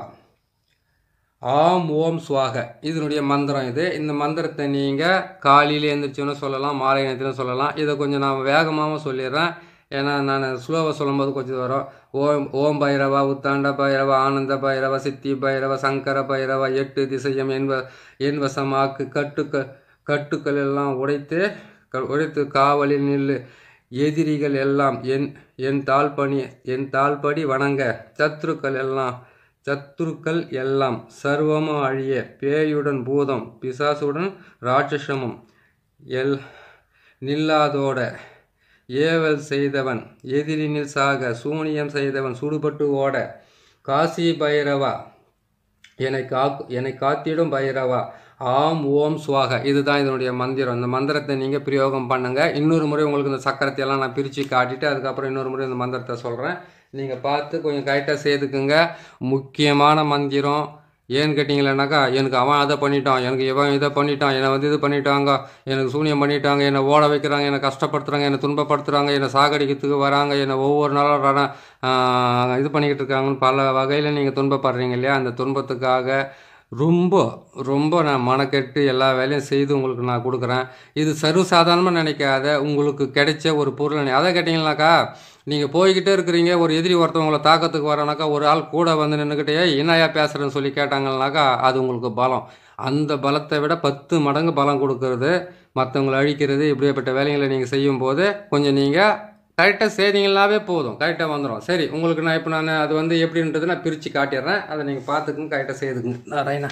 ஆம் ஓம் சுவாக இதனுடைய மந்திரம் இது இந்த மந்திரத்தை நீங்கள் காலையில் எழுந்திரிச்சோன்னு சொல்லலாம் மாலை நேரத்தில் சொல்லலாம் இதை கொஞ்சம் நான் வேகமாகவும் சொல்லிடுறேன் ஏன்னா நான் ஸ்லோவாக சொல்லும்போது கொஞ்சம் வரும் ஓம் ஓம் பைரவா உத்தாண்ட பைரவா ஆனந்த பைரவா சித்தி பைரவா சங்கர பைரவா எட்டு திசையம் என்ப என் வசமாக்கு கட்டுக்க கட்டுக்கள் எல்லாம் உடைத்து க- உடைத்து காவலில் நில்லு எதிரிகள் எல்லாம் என் என் தாழ்பணி என் தாழ்படி வணங்க சத்துருக்கள் எல்லாம் சத்துருக்கள் எல்லாம் சர்வமும் அழிய பேயுடன் பூதம் பிசாசுடன் ராட்சசமும் எல் நில்லாதோட ஏவல் செய்தவன் எதிரினில் சாக சூனியம் செய்தவன் சுடுபட்டு ஓட காசி பைரவா என்னை காக்கு என்னை காத்திடும் பைரவா ஆம் ஓம் சுவாக இதுதான் இதனுடைய மந்திரம் இந்த மந்திரத்தை நீங்கள் பிரயோகம் பண்ணுங்க இன்னொரு முறை உங்களுக்கு இந்த சக்கரத்தை எல்லாம் நான் பிரித்து காட்டிட்டு அதுக்கப்புறம் இன்னொரு முறை இந்த மந்திரத்தை சொல்கிறேன் நீங்கள் பார்த்து கொஞ்சம் கரெக்டாக செய்துக்குங்க முக்கியமான மந்திரம் ஏன்னு கேட்டிங்களேனாக்கா எனக்கு அவன் அதை பண்ணிட்டான் எனக்கு இவன் இதை பண்ணிட்டான் என்னை வந்து இது பண்ணிட்டாங்க எனக்கு சூனியம் பண்ணிட்டாங்க என்னை ஓட வைக்கிறாங்க என்னை கஷ்டப்படுத்துகிறாங்க என்னை துன்பப்படுத்துகிறாங்க என்னை சாகடிக்கிறதுக்கு வராங்க என்னை ஒவ்வொரு நாளும் ரண- ஆஹ் இது பண்ணிக்கிட்டு இருக்காங்கன்னு பல வகையில் நீங்கள் துன்பப்படுறீங்க இல்லையா அந்த துன்பத்துக்காக ரொம்ப ரொம்ப நான் மனக்கெட்டு எல்லா வேலையும் செய்து உங்களுக்கு நான் கொடுக்குறேன் இது சர்வசாதாரணமாக நினைக்காத உங்களுக்கு கிடைச்ச ஒரு பொருள் அதை கேட்டிங்கனாக்கா நீங்கள் போய்கிட்டே இருக்கிறீங்க ஒரு எதிரி ஒருத்தன் உங்களை தாக்கத்துக்கு வரானாக்கா ஒரு ஆள் கூட வந்து நின்றுக்கிட்டே என்னையா பேசுகிறேன்னு சொல்லி கேட்டாங்கன்னாக்கா அது உங்களுக்கு பலம் அந்த பலத்தை விட பத்து மடங்கு பலம் கொடுக்கறது மற்றவங்களை அழிக்கிறது இப்படிப்பட்ட வேலைகளை நீங்கள் செய்யும்போது கொஞ்சம் நீங்கள் கரெக்டாக செய்தீங்கன்னாவே போதும் கரெக்டாக வந்துடும் சரி உங்களுக்கு நான் இப்போ நான் அது வந்து எப்படின்றது நான் பிரித்து காட்டிடுறேன் அதை நீங்கள் பார்த்துக்குங்க கரெக்டாக செய்துக்குங்க நாராயணா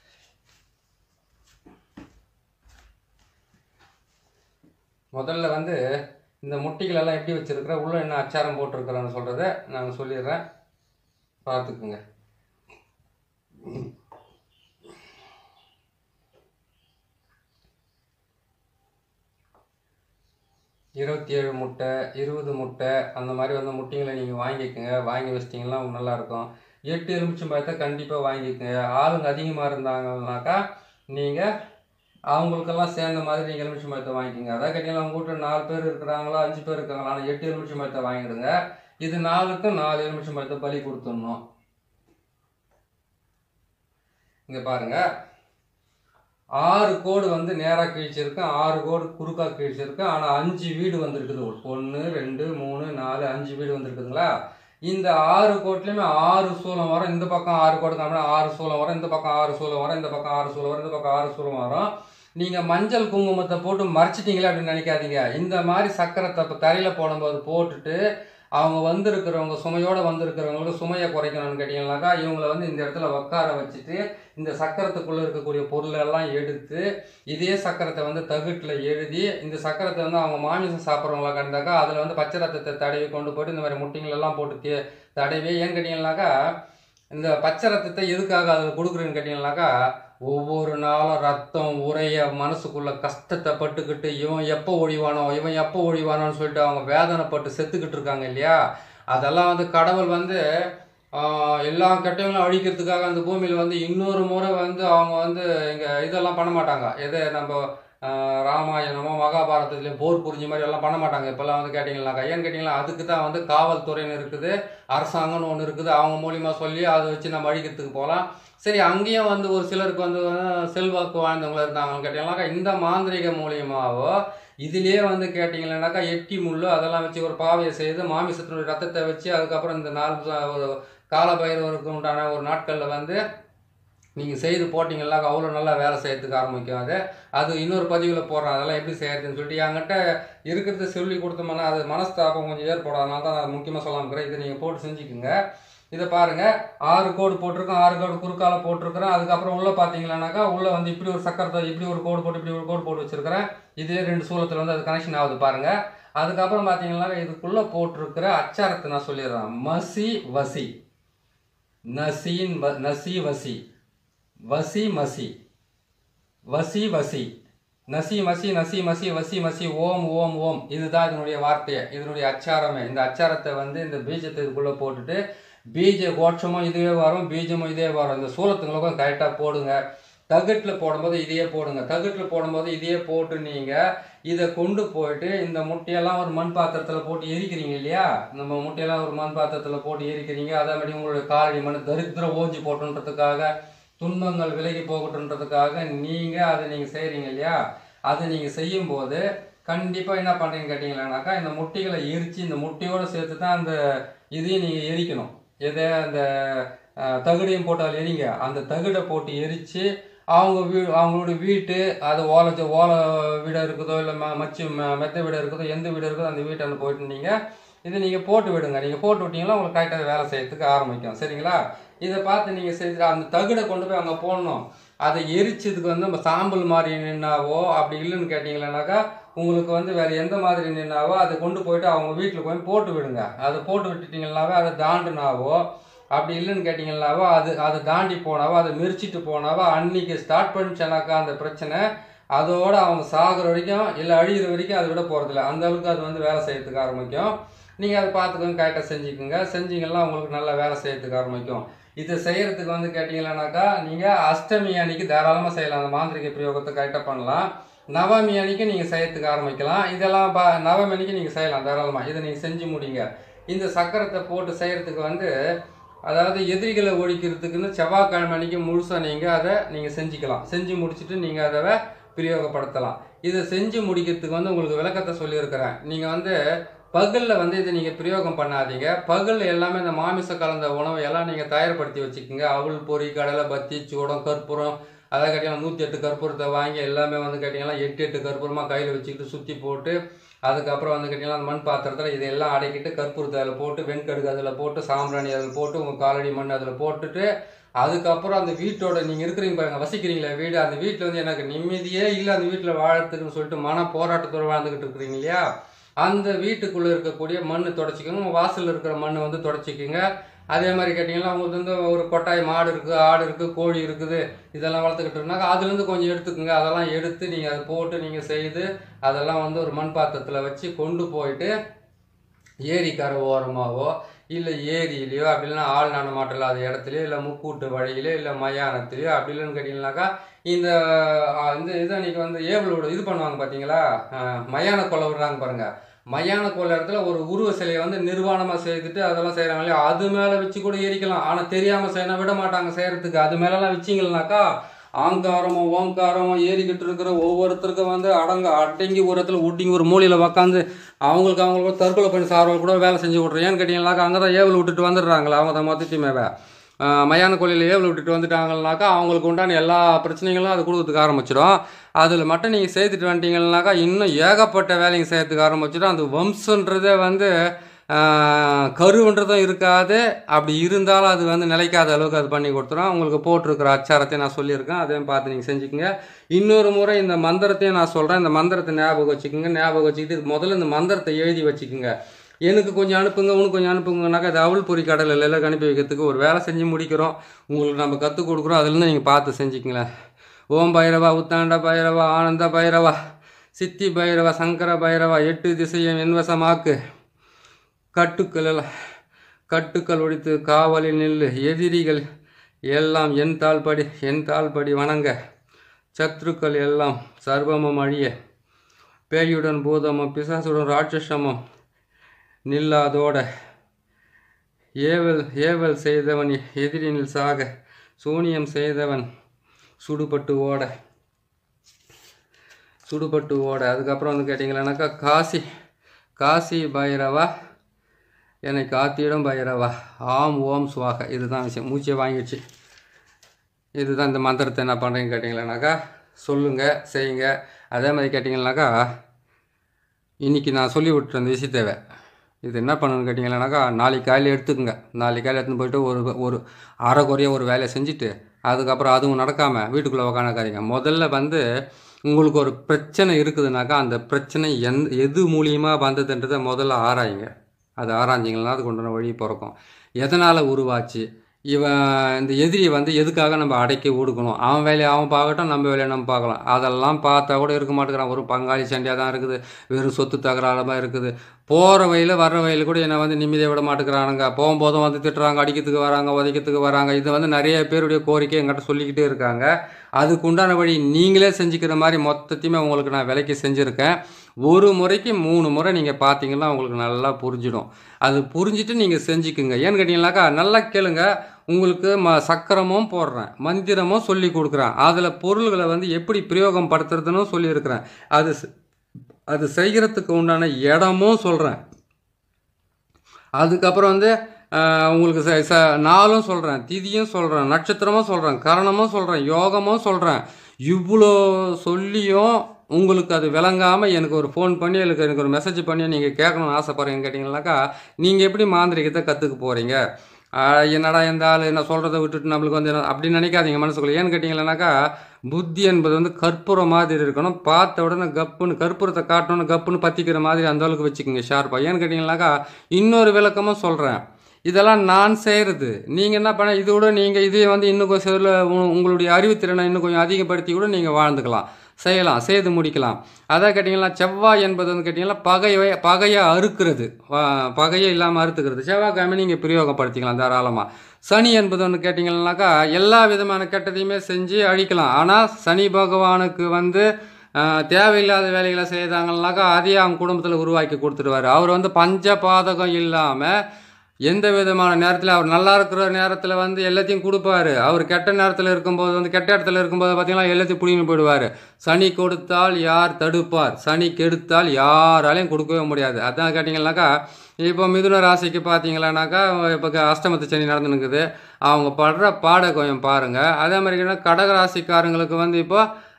முதல்ல வந்து இந்த முட்டைகள் எல்லாம் எப்படி வச்சிருக்கிறேன் உள்ள என்ன அச்சாரம் போட்டிருக்கிறேன்னு சொல்கிறத நான் சொல்லிடுறேன் பார்த்துக்குங்க இருபத்தி ஏழு முட்டை இருபது முட்டை அந்த மாதிரி வந்து முட்டைங்களை நீங்கள் வாங்கிக்கோங்க வாங்கி வச்சிட்டிங்கன்னா நல்லாயிருக்கும் எட்டு எலுமிச்சம் பழத்தை கண்டிப்பாக வாங்கிக்கோங்க ஆளுங்க அதிகமாக இருந்தாங்கன்னாக்கா நீங்கள் அவங்களுக்கெல்லாம் சேர்ந்த மாதிரி நீங்கள் எலுமிச்சம் பழத்தை வாங்கிக்கோங்க அதான் கேட்டீங்கன்னா உங்கள் வீட்டில் நாலு பேர் இருக்கிறாங்களோ அஞ்சு பேர் இருக்காங்களா ஆனால் எட்டு எலுமிச்சம் பழத்தை வாங்கிடுங்க இது நாலுக்கும் நாலு எலுமிச்சம் பழத்தை பலி கொடுத்துடணும் இங்கே பாருங்க ஆறு கோடு வந்து நேராக கிழிச்சிருக்கு ஆறு கோடு குறுக்கா கிழிச்சிருக்கு ஆனால் அஞ்சு வீடு வந்திருக்குது ஒன்று ரெண்டு மூணு நாலு அஞ்சு வீடு வந்திருக்குதுங்களா இந்த ஆறு கோட்லையுமே ஆறு சூலம் வரும் இந்த பக்கம் ஆறு கோடு காமினா ஆறு சூலம் வரும் இந்த பக்கம் ஆறு சூலம் வரும் இந்த பக்கம் ஆறு சூலம் வரும் இந்த பக்கம் ஆறு சூலம் வரும் நீங்கள் மஞ்சள் குங்குமத்தை போட்டு மறைச்சிட்டீங்களே அப்படின்னு நினைக்காதீங்க இந்த மாதிரி சக்கரத்தை இப்போ தரையில் போடும்போது போட்டுட்டு அவங்க வந்திருக்கிறவங்க சுமையோடு வந்திருக்கிறவங்களுக்கு சுமையை குறைக்கணும்னு கேட்டிங்கன்னாக்கா இவங்களை வந்து இந்த இடத்துல உட்கார வச்சுட்டு இந்த சக்கரத்துக்குள்ளே இருக்கக்கூடிய பொருளெல்லாம் எடுத்து இதே சக்கரத்தை வந்து தகுட்டில் எழுதி இந்த சக்கரத்தை வந்து அவங்க மாமிசம் சாப்பிட்றவங்கள கண்டாக்கா அதில் வந்து பச்சை ரத்தத்தை தடவி கொண்டு போயிட்டு இந்த மாதிரி முட்டைங்களெல்லாம் போட்டு தே தடவி ஏன்னு கேட்டிங்கன்னாக்கா இந்த பச்சை ரத்தத்தை எதுக்காக அதில் கொடுக்குறேன்னு கேட்டிங்கன்னாக்கா ஒவ்வொரு நாளும் ரத்தம் உரைய மனசுக்குள்ள கஷ்டத்தை பட்டுக்கிட்டு இவன் எப்போ ஒழிவானோ இவன் எப்போ ஒழிவானோன்னு சொல்லிட்டு அவங்க வேதனைப்பட்டு செத்துக்கிட்டு இருக்காங்க இல்லையா அதெல்லாம் வந்து கடவுள் வந்து ஆஹ், எல்லா கெட்டவங்களும் அழிக்கிறதுக்காக அந்த பூமியில் வந்து இன்னொரு முறை வந்து அவங்க வந்து இங்கே இதெல்லாம் பண்ண மாட்டாங்க எது நம்ம ஆஹ், ராமாயணமோ மகாபாரதத்துலேயும் போர் புரிஞ்ச மாதிரி எல்லாம் பண்ண மாட்டாங்க இப்போல்லாம் வந்து கேட்டிங்கன்னாக்கா ஏன்னு கேட்டிங்களா அதுக்கு தான் வந்து காவல்துறைன்னு இருக்குது அரசாங்கம்னு ஒன்று இருக்குது அவங்க மூலியமா சொல்லி அதை வச்சு நம்ம அழிக்கிறதுக்கு போகலாம் சரி அங்கேயும் வந்து ஒரு சிலருக்கு வந்து அஹ், செல்வாக்கு வாழ்ந்தவங்க இருந்தாங்கன்னு கேட்டிங்கன்னாக்கா இந்த மாந்திரிக மூலியமாவோ இதுலயே வந்து கேட்டிங்கன்னாக்கா எட்டி முள்ளு அதெல்லாம் வச்சு ஒரு பாவையை செய்து மாமிசத்தினுடைய ரத்தத்தை வச்சு அதுக்கப்புறம் இந்த நாலு ச- ஒரு காலபைரவருக்கு உண்டான ஒரு நாட்களில் வந்து நீங்கள் செய்து போட்டிங்கன்னாக்கா அவ்வளோ நல்லா வேலை செய்யறதுக்கு ஆரம்பிக்கும் அது அது இன்னொரு பதிவில் போடுறேன் அதெல்லாம் எப்படி செய்யறதுன்னு சொல்லிட்டு என்கிட்ட இருக்கிறத சொல்லி கொடுத்தோம்னா அது மனஸ்தாபம் கொஞ்சம் ஏற்படும் அதனால தான் நான் முக்கியமாக சொல்லாமக்கிறேன் இதை நீங்கள் போட்டு செஞ்சுக்குங்க இதை பாருங்க ஆறு கோடு போட்டிருக்கோம் ஆறு கோடு குறுக்கால போட்டிருக்கிறேன் அதுக்கப்புறம் உள்ள பார்த்தீங்கன்னாக்கா உள்ள வந்து இப்படி ஒரு சக்கரத்தை இப்படி ஒரு கோடு போட்டு இப்படி ஒரு கோடு போட்டு வச்சிருக்கிறேன் இதே ரெண்டு சூலத்தில் வந்து அது கனெக்ஷன் ஆகுது பாருங்க அதுக்கப்புறம் பார்த்தீங்கன்னா இதுக்குள்ள போட்டிருக்கிற அச்சாரத்தை நான் சொல்லிடுறேன் மசி வசி நசீன் வ- நசி வசி வசி மசி வசி வசி நசி மசி நசி மசி வசி மசி ஓம் ஓம் ஓம் இதுதான் இதனுடைய வார்த்தையை இதனுடைய அச்சாரமே இந்த அச்சாரத்தை வந்து இந்த பீஜத்தை இதுக்குள்ளே போட்டுட்டு பீஜ கோட்சமும் இதுவே வரும் பீஜமும் இதே வரும் இந்த சூலத்துங்களுக்கும் கரெக்டாக போடுங்க தகட்டில் போடும்போது இதையே போடுங்க தகட்டில் போடும்போது இதையே போட்டு நீங்கள் இதை கொண்டு போயிட்டு இந்த முட்டையெல்லாம் ஒரு மண் பாத்திரத்தில் போட்டு எரிக்கிறீங்க இல்லையா நம்ம முட்டையெல்லாம் ஒரு மண் பாத்திரத்தில் போட்டு எரிக்கிறீங்க அதே மாதிரி உங்களுடைய காலடி மண் தரித்திரம் ஓஞ்சி போட்டுன்றதுக்காக துன்பங்கள் விலகி போகட்டுன்றதுக்காக நீங்கள் அதை நீங்கள் செய்கிறீங்க இல்லையா அதை நீங்கள் செய்யும்போது கண்டிப்பாக என்ன பண்ணுறீங்கன்னு கேட்டிங்களானாக்கா இந்த முட்டைகளை எரித்து இந்த முட்டையோடு சேர்த்து தான் அந்த இதையும் நீங்கள் எரிக்கணும் எதை அந்த அஹ், தகடையும் போட்டு அதில் எரிங்க அந்த தகடை போட்டு எரித்து அவங்க வீ அவங்களுடைய வீட்டு அது ஓலை ஜ- ஓலை வீடு இருக்குதோ இல்லை ம மச்சு ம- மெத்த வீடு இருக்குதோ எந்த வீடு இருக்குதோ அந்த வீட்டை போயிட்டு நீங்கள் இதை நீங்கள் போட்டு விடுங்க நீங்கள் போட்டு விட்டீங்கன்னா உங்களுக்கு கரெக்டாக வேலை செய்யறதுக்கு ஆரம்பிக்கும் சரிங்களா இதை பார்த்து நீங்கள் செஞ்சு அந்த தகடை கொண்டு போய் அங்கே போடணும் அதை எரிச்சதுக்கு வந்து நம்ம சாம்பல் மாதிரி நின்னாவோ அப்படி இல்லைன்னு கேட்டிங்களானாக்கா உங்களுக்கு வந்து வேற எந்த மாதிரி நின்னாவோ அதை கொண்டு போயிட்டு அவங்க வீட்டில் போய் போட்டு விடுங்க அதை போட்டு விட்டுட்டீங்கன்னாவே அதை தாண்டுனாவோ அப்படி இல்லைன்னு கேட்டிங்கன்னாவோ அது அதை தாண்டி போனாவோ அதை மிரிச்சிட்டு போனாவோ அன்னைக்கு ஸ்டார்ட் பண்ணிச்சனாக்கா அந்த பிரச்சனை அதோட அவங்க சாகுற வரைக்கும் இல்லை அழிகிற வரைக்கும் அதை விட போகிறதில்ல அந்த அளவுக்கு அது வந்து வேலை செய்யறதுக்கு ஆரம்பிக்கும் நீங்கள் அதை பார்த்துக்கோங்க கரெக்டாக செஞ்சுக்கோங்க செஞ்சீங்கன்னா உங்களுக்கு நல்லா வேலை செய்யறதுக்கு ஆரம்பிக்கும் இதை செய்யறதுக்கு வந்து கேட்டிங்கன்னாக்கா நீங்கள் அஷ்டமி அன்னைக்கு தாராளமாக செய்யலாம் அந்த மாந்திரிக பிரயோகத்தை கரெக்டாக பண்ணலாம் நவமி அன்னைக்கு நீங்கள் செய்யறதுக்கு ஆரம்பிக்கலாம் இதெல்லாம் பா நவமி அன்னைக்கு நீங்கள் செய்யலாம் தாராளமாக இதை நீங்கள் செஞ்சு முடிங்க இந்த சக்கரத்தை போட்டு செய்யறதுக்கு வந்து அதாவது எதிரிகளை ஒழிக்கிறதுக்குன்னு செவ்வாய்க்கிழமை அன்னைக்கு முழுசாக நீங்கள் அதை நீங்கள் செஞ்சுக்கலாம் செஞ்சு முடிச்சுட்டு நீங்கள் அதை பிரயோகப்படுத்தலாம் இதை செஞ்சு முடிக்கிறதுக்கு வந்து உங்களுக்கு விளக்கத்தை சொல்லியிருக்கிறேன் நீங்கள் வந்து பகலில் வந்து இதை நீங்கள் பிரயோகம் பண்ணாதீங்க பகலில் எல்லாமே இந்த மாமிசம் கலந்த உணவை எல்லாம் நீங்கள் தயார்படுத்தி வச்சுக்கோங்க அவல் பொரி கடலை பத்தி சூடம் கற்பூரம் அதை கேட்டிங்கன்னா நூற்றி எட்டு கற்பூரத்தை வாங்கி எல்லாமே வந்து கேட்டிங்கன்னா எட்டு எட்டு கற்பூரமாக கையில் வச்சுக்கிட்டு சுற்றி போட்டு அதுக்கப்புறம் வந்து கேட்டிங்கன்னா அந்த மண் பாத்திரத்தில் இதெல்லாம் அடக்கிட்டு கற்பூரத்தை அதில் போட்டு வெண்கடுகு அதில் போட்டு சாம்பிராணி அதில் போட்டு உங்கள் காலடி மண் அதில் போட்டுட்டு அதுக்கப்புறம் அந்த வீட்டோட நீங்கள் இருக்கிறீங்க பாருங்க வசிக்கிறீங்களே வீடு அந்த வீட்டில் வந்து எனக்கு நிம்மதியே இல்லை அந்த வீட்டில் வாழறதுக்குன்னு சொல்லிட்டு மன போராட்டத்தோடு வாழ்ந்துக்கிட்டு இருக்கிறீங்க இல்லையா அந்த வீட்டுக்குள்ளே இருக்கக்கூடிய மண் தொடச்சிக்கோங்க உங்கள் வாசலில் இருக்கிற மண் வந்து தொடச்சிக்கோங்க அதே மாதிரி கேட்டிங்கன்னா உங்களுக்கு வந்து ஒரு கொட்டாய் மாடு இருக்குது ஆடு இருக்குது கோழி இருக்குது இதெல்லாம் வளர்த்துக்கிட்டு இருந்தாங்க அதுலேருந்து கொஞ்சம் எடுத்துக்கோங்க அதெல்லாம் எடுத்து நீங்கள் அதை போட்டு நீங்கள் செய்து அதெல்லாம் வந்து ஒரு மண் பாத்திரத்தில் வச்சு கொண்டு போயிட்டு ஏரிக்கரை ஓரமாவோ இல்லை ஏரியிலையோ அப்படி இல்லைன்னா ஆள் நடமாட்டம் இல்லாத இடத்துலையோ இல்லை முக்கூட்டு வழியிலையோ இல்லை மயானத்துலையோ அப்படி இல்லைன்னு கேட்டிங்கனாக்கா இந்த ஆ, இந்த இது அன்னைக்கு வந்து ஏவலோட இது பண்ணுவாங்க பார்த்தீங்களா ஆ, மயான கொலை விடுறாங்க பாருங்க மயான கோயில் இடத்துல ஒரு உருவ சிலையை வந்து நிர்வாணமாக செய்துட்டு அதெல்லாம் செய்கிறாங்க இல்லையா அது மேலே வச்சு கூட எரிக்கலாம் ஆனால் தெரியாமல் செய்யணும் விட மாட்டாங்க செய்கிறதுக்கு அது மேலெல்லாம் வச்சிங்கனாக்கா ஆங்காரமும் ஓங்காரமும் ஏறிக்கிட்டு இருக்கிற ஒவ்வொருத்தருக்கும் வந்து அடங்க அடங்கி ஒரு இடத்துல ஒட்டிங்கி ஒரு மூலையில் உக்காந்து அவங்களுக்கு அவங்களுக்கு தற்கொலை பண்ணி சார்வல் கூட வேலை செஞ்சு விட்றேன் ஏன்னு கேட்டிங்கனாக்கா அங்கே தான் ஏவல் விட்டுட்டு வந்துடுறாங்களா அவங்க தான் மொத்தத்தையுமே ஆஹ் மயான கோயிலில் ஏவல் விட்டுட்டு வந்துட்டாங்கனாக்கா அவங்களுக்கு உண்டான எல்லா பிரச்சனைகளும் அது கொடுக்கறதுக்கு ஆரம்பிச்சிடும் அதில் மட்டும் நீங்கள் செய்துட்டு வந்துட்டீங்கன்னாக்கா இன்னும் ஏகப்பட்ட வேலைங்க செய்யறதுக்கு ஆரம்பிச்சிடும் அந்த வம்சன்றதே வந்து ஆஹ் கருன்றதும் இருக்காது அப்படி இருந்தாலும் அது வந்து நிலைக்காத அளவுக்கு அது பண்ணி கொடுத்துரும் உங்களுக்கு போட்டிருக்கிற அச்சாரத்தை நான் சொல்லியிருக்கேன் அதையும் பார்த்து நீங்கள் செஞ்சுக்கோங்க இன்னொரு முறை இந்த மந்திரத்தையும் நான் சொல்கிறேன் இந்த மந்திரத்தை ஞாபகம் வச்சுக்கோங்க ஞாபகம் வச்சுக்கிட்டு முதல்ல இந்த மந்திரத்தை எழுதி வச்சுக்கோங்க எனக்கு கொஞ்சம் அனுப்புங்க உனக்கு கொஞ்சம் அனுப்புங்கனாக்கா அது அவள் பொறி கடலில் எல்லாம் அனுப்பி வைக்கிறதுக்கு ஒரு வேலை செஞ்சு முடிக்கிறோம் உங்களுக்கு நம்ம கற்றுக் கொடுக்குறோம் அதுலேருந்து நீங்கள் பார்த்து செஞ்சுக்கங்களேன் ஓம் பைரவா உத்தாண்ட பைரவா ஆனந்த பைரவா சித்தி பைரவா சங்கர பைரவா எட்டு திசையும் என்வசமாக்கு கட்டுக்கள் எல்லாம் கட்டுக்கள் ஒடித்து காவலில் நில்லு எதிரிகள் எல்லாம் என் தாழ்படி என் தாழ்படி வணங்க சத்ருக்கள் எல்லாம் சர்வமும் அழிய பேயுடன் பூதமும் பிசாசுடன் ராட்சசமும் நில்லாதோட ஏவல் ஏவல் செய்தவன் எதிரினில் சாக சூனியம் செய்தவன் சுடுபட்டு ஓட சுடுபட்டு ஓட அதுக்கப்புறம் வந்து கேட்டிங்களானாக்கா காசி காசி பைரவா என்னை காத்திடும் பைரவா ஆம் ஓம் சுவாக இதுதான் விஷயம் மூச்சை வாங்கிடுச்சு இதுதான் இந்த மந்திரத்தை என்ன பண்ணுறீங்க கேட்டிங்களானாக்கா சொல்லுங்கள் செய்யுங்க அதே மாதிரி கேட்டிங்கனாக்கா இன்றைக்கி நான் சொல்லி விட்டுற இந்த விஷயத்தேவை இது என்ன பண்ணணும்னு கேட்டிங்கன்னாக்கா நாளைக்கு காலையில் எடுத்துக்கோங்க நாளைக்கு காலையில் எடுத்துன்னு போயிட்டு ஒரு ஒரு அரை குறைய ஒரு வேலையை செஞ்சுட்டு அதுக்கப்புறம் அதுவும் நடக்காமல் வீட்டுக்குள்ளே உக்காந்துக்காதீங்க முதல்ல வந்து உங்களுக்கு ஒரு பிரச்சனை இருக்குதுனாக்கா அந்த பிரச்சனை எந் எது மூலியமாக வந்ததுன்றதை முதல்ல ஆராயுங்க அது ஆராய்ஞ்சிங்கன்னா அதுக்கு உண்டான வழி பிறக்கும் எதனால் உருவாச்சு இவன் இந்த எதிரியை வந்து எதுக்காக நம்ம அடக்கி ஒடுக்கணும் அவன் வேலையை அவன் பார்க்கட்டும் நம்ம வேலையை நம்ம பார்க்கலாம் அதெல்லாம் பார்த்தா கூட இருக்க மாட்டேங்கிறான் ஒரு பங்காளி சண்டையாக தான் இருக்குது வெறும் சொத்து தகராறுமாக இருக்குது போகிற வழியில் வர்ற வழியில் கூட என்னை வந்து நிம்மதியை விட மாட்டேங்கிறானுங்க போகும்போதும் வந்து திட்டுறாங்க அடிக்கிறதுக்கு வராங்க உதைக்கிறதுக்கு வராங்க இது வந்து நிறைய பேருடைய கோரிக்கை எங்கிட்ட சொல்லிக்கிட்டே இருக்காங்க அதுக்கு உண்டான வழி நீங்களே செஞ்சுக்கிற மாதிரி மொத்தத்தையுமே உங்களுக்கு நான் விலைக்கு செஞ்சுருக்கேன் ஒரு முறைக்கு மூணு முறை நீங்கள் பார்த்தீங்கன்னா உங்களுக்கு நல்லா புரிஞ்சிடும் அது புரிஞ்சுட்டு நீங்கள் செஞ்சுக்குங்க ஏன்னு கேட்டிங்கனாக்கா நல்லா கேளுங்க உங்களுக்கு ம சக்கரமும் போடுறேன் மந்திரமும் சொல்லி கொடுக்குறேன் அதில் பொருள்களை வந்து எப்படி பிரயோகம் படுத்துறதுன்னு சொல்லியிருக்கிறேன் அது செ- அது செய்கிறதுக்கு உண்டான இடமும் சொல்கிறேன் அதுக்கப்புறம் வந்து ஆஹ், உங்களுக்கு ச ச நாளும் சொல்கிறேன் திதியும் சொல்கிறேன் நட்சத்திரமும் சொல்கிறேன் கரணமும் சொல்கிறேன் யோகமும் சொல்கிறேன் இவ்வளோ சொல்லியும் உங்களுக்கு அது விளங்காமல் எனக்கு ஒரு ஃபோன் பண்ணி எனக்கு எனக்கு ஒரு மெசேஜ் பண்ணி நீங்கள் கேட்கணும்னு ஆசைப்படுறீங்கன்னு கேட்டிங்கனாக்கா நீங்கள் எப்படி மாந்திரிகத்தை கற்றுக்க போகிறீங்க என்னடா இந்த ஆள் என்ன சொல்கிறத விட்டுட்டு நம்மளுக்கு வந்து என்ன- அப்படி நினைக்காதீங்க மனசுக்குள்ள ஏன்னு கேட்டிங்கன்னாக்கா புத்தி என்பது வந்து கற்பூரம் மாதிரி இருக்கணும் பார்த்த உடனே கப்புன்னு கற்பூரத்தை காட்டணும்னு கப்புன்னு பற்றிக்கிற மாதிரி அந்த அளவுக்கு வச்சுக்கோங்க ஷார்ப்பாக ஏன்னு கேட்டிங்கனாக்கா இன்னொரு விளக்கமும் சொல்கிறேன் இதெல்லாம் நான் செய்கிறது நீங்கள் என்ன பண்ண இது கூட நீங்கள் இதே வந்து இன்னும் கொஞ்சம் சில உ- உங்களுடைய அறிவுத்திறனை இன்னும் கொஞ்சம் அதிகப்படுத்தி கூட நீங்கள் வாழ்ந்துக்கலாம் செய்யலாம் செய்து முடிக்கலாம் அதான் கேட்டிங்கன்னா செவ்வாய் என்பது வந்து கேட்டிங்கன்னா பகையை பகையை அறுக்கிறது வா- பகையை இல்லாமல் அறுத்துக்கிறது செவ்வாய்க்கிழமை நீங்கள் பிரயோகப்படுத்திக்கலாம் தாராளமாக சனி என்பது ஒன்று கேட்டிங்கன்னாக்கா எல்லா விதமான கெட்டதையுமே செஞ்சு அழிக்கலாம் ஆனால் சனி பகவானுக்கு வந்து ஆஹ், தேவையில்லாத வேலைகளை செய்தாங்கன்னாக்கா அதையே அவங்க குடும்பத்தில் உருவாக்கி கொடுத்துருவாரு அவர் வந்து பஞ்ச பாதகம் இல்லாமல் எந்த விதமான நேரத்தில் அவர் நல்லா இருக்கிற நேரத்தில் வந்து எல்லாத்தையும் கொடுப்பாரு அவர் கெட்ட நேரத்தில் இருக்கும்போது வந்து கெட்ட இடத்துல இருக்கும்போது பார்த்தீங்கன்னா எல்லாத்தையும் பிடிங்கி போயிடுவார் சனி கொடுத்தால் யார் தடுப்பார் சனி கெடுத்தால் யாராலையும் கொடுக்கவே முடியாது அதான் கேட்டிங்கன்னாக்கா இப்போ மிதுன ராசிக்கு பார்த்தீங்களானாக்கா இப்போ அஷ்டமத்து சனி நடந்துனுக்குது அவங்க படுற பாட கொஞ்சம் பாருங்கள் அதே மாதிரி கடக ராசிக்காரங்களுக்கு வந்து இப்போ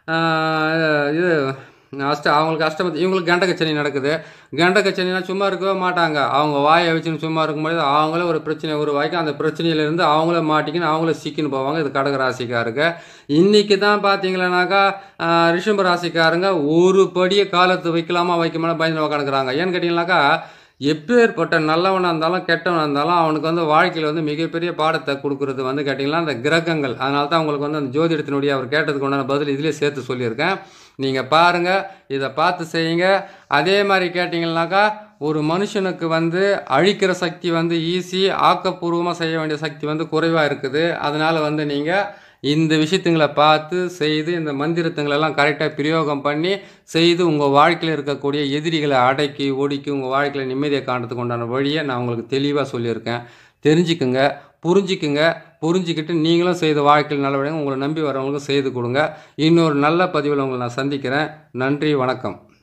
ஆஹ், இது அஷ்ட அவங்களுக்கு அஷ்டமத்து இவங்களுக்கு கண்டகச்சனி நடக்குது கண்டகச்சனினா சும்மா இருக்கவே மாட்டாங்க அவங்க வாயை வச்சுன்னு சும்மா இருக்கும்போது அவங்களே ஒரு பிரச்சனை உருவாக்கி அந்த பிரச்சனையிலேருந்து அவங்களே மாட்டிக்கின்னு அவங்களே சிக்கின்னு போவாங்க இது கடக ராசிக்காரங்க இன்னைக்கு தான் பார்த்தீங்களன்னாக்கா ஆஹ், ரிஷப ராசிக்காரங்க ஒரு படியை காலத்து வைக்கலாமா வைக்கலாமா பயந்து உக்காந்துக்கிறாங்க ஏன்னு கேட்டிங்கனாக்கா எப்பேற்பட்ட நல்லவனாக இருந்தாலும் கெட்டவனாக இருந்தாலும் அவனுக்கு வந்து வாழ்க்கையில் வந்து மிகப்பெரிய பாடத்தை கொடுக்குறது வந்து கேட்டிங்கன்னா அந்த கிரகங்கள் அதனால தான் உங்களுக்கு வந்து அந்த ஜோதிடத்தினுடைய அவர் கேட்டதுக்கு உண்டான பதில் இதிலே சேர்த்து சொல்லியிருக்கேன் நீங்கள் பாருங்கள் இதை பார்த்து செய்யுங்க அதே மாதிரி கேட்டிங்கன்னாக்கா ஒரு மனுஷனுக்கு வந்து அழிக்கிற சக்தி வந்து ஈஸி ஆக்கப்பூர்வமாக செய்ய வேண்டிய சக்தி வந்து குறைவாக இருக்குது அதனால் வந்து நீங்கள் இந்த விஷயத்துங்களை பார்த்து செய்து இந்த மந்திரத்துங்களெல்லாம் கரெக்டாக பிரயோகம் பண்ணி செய்து உங்கள் வாழ்க்கையில் இருக்கக்கூடிய எதிரிகளை அடக்கி ஒடுக்கி உங்கள் வாழ்க்கையில் நிம்மதியை காண்றதுக்கு உண்டான வழியை நான் உங்களுக்கு தெளிவாக சொல்லியிருக்கேன் தெரிஞ்சுக்குங்க புரிஞ்சுக்குங்க புரிஞ்சுக்கிட்டு நீங்களும் செய்த வாழ்க்கையில் நல்லபடியாக உங்களை நம்பி வரவங்களுக்கும் செய்து கொடுங்க இன்னொரு நல்ல பதிவில் உங்களை நான் சந்திக்கிறேன் நன்றி வணக்கம்